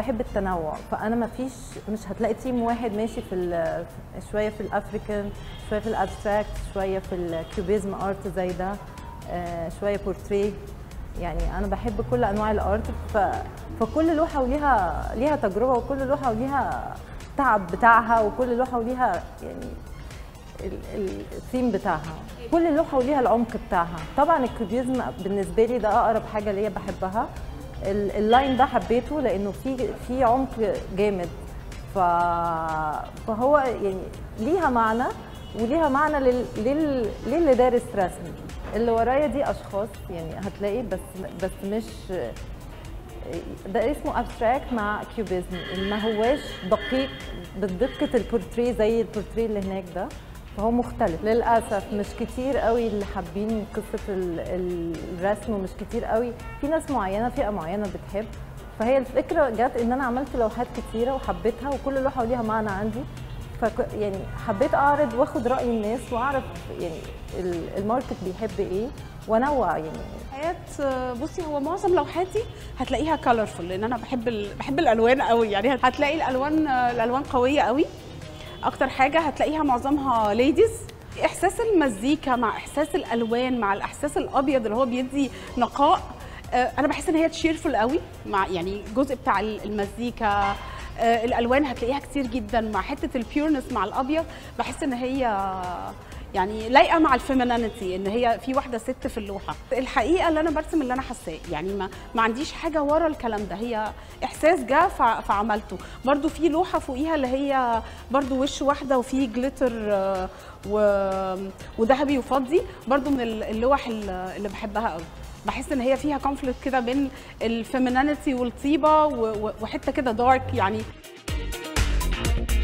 بحب التنوع فانا ما فيش مش هتلاقي تيم واحد ماشي في ال- شويه في الافريكان شويه في الابستراكت شويه في الكيوبيزم ارت زي ده آه، شويه بورتريه يعني انا بحب كل انواع الارت ف... فكل لوحه وليها ليها تجربه وكل لوحه وليها تعب بتاعها وكل لوحه وليها يعني ال- ال- الثيم بتاعها كل لوحه وليها العمق بتاعها طبعا الكوبيزم بالنسبه لي ده اقرب حاجه ليا بحبها ال- اللاين ده حبيته لانه في في عمق جامد ف... فهو يعني ليها معنى وليها معنى لل... لل... للي دارس رسم اللي ورايا دي اشخاص يعني هتلاقي بس بس مش ده اسمه ابستراكت مع كيوبيزم ما هواش دقيق بدقه البورتريه زي البورتريه اللي هناك ده فهو مختلف للاسف مش كتير قوي اللي حابين قصه ال- ال- الرسم ومش كتير قوي في ناس معينه فئه معينه بتحب فهي الفكره جت ان انا عملت لوحات كتيره وحبيتها وكل لوحه ليها معنى عندي فك يعني حبيت اعرض واخد راي الناس واعرف يعني ال- الماركت بيحب ايه وانوع يعني حياة بصي هو معظم لوحاتي هتلاقيها كولرفول لان انا بحب ال... بحب الالوان قوي يعني هتلاقي الالوان الالوان قويه قوي اكتر حاجه هتلاقيها معظمها ليديز احساس المزيكا مع احساس الالوان مع الاحساس الابيض اللي هو بيدي نقاء آه، انا بحس ان هي تشيرفul قوي مع يعني الجزء بتاع المزيكا آه، الالوان هتلاقيها كتير جدا مع حته البيورنس مع الابيض بحس ان هي يعني لايقه مع الفيمينينيتي ان هي في واحده ست في اللوحه الحقيقه اللي انا برسم اللي انا حاساه يعني ما ما عنديش حاجه ورا الكلام ده هي احساس جه فع- فعملته برضو في لوحه فوقيها اللي هي برضو وش واحده وفي جليتر آه، و... وذهبي وفضي برضو من ال- اللوح ال- اللي بحبها قوي بحس ان هي فيها كونفليكت كده بين الفيمينينيتي والطيبه و- و- وحته كده دارك يعني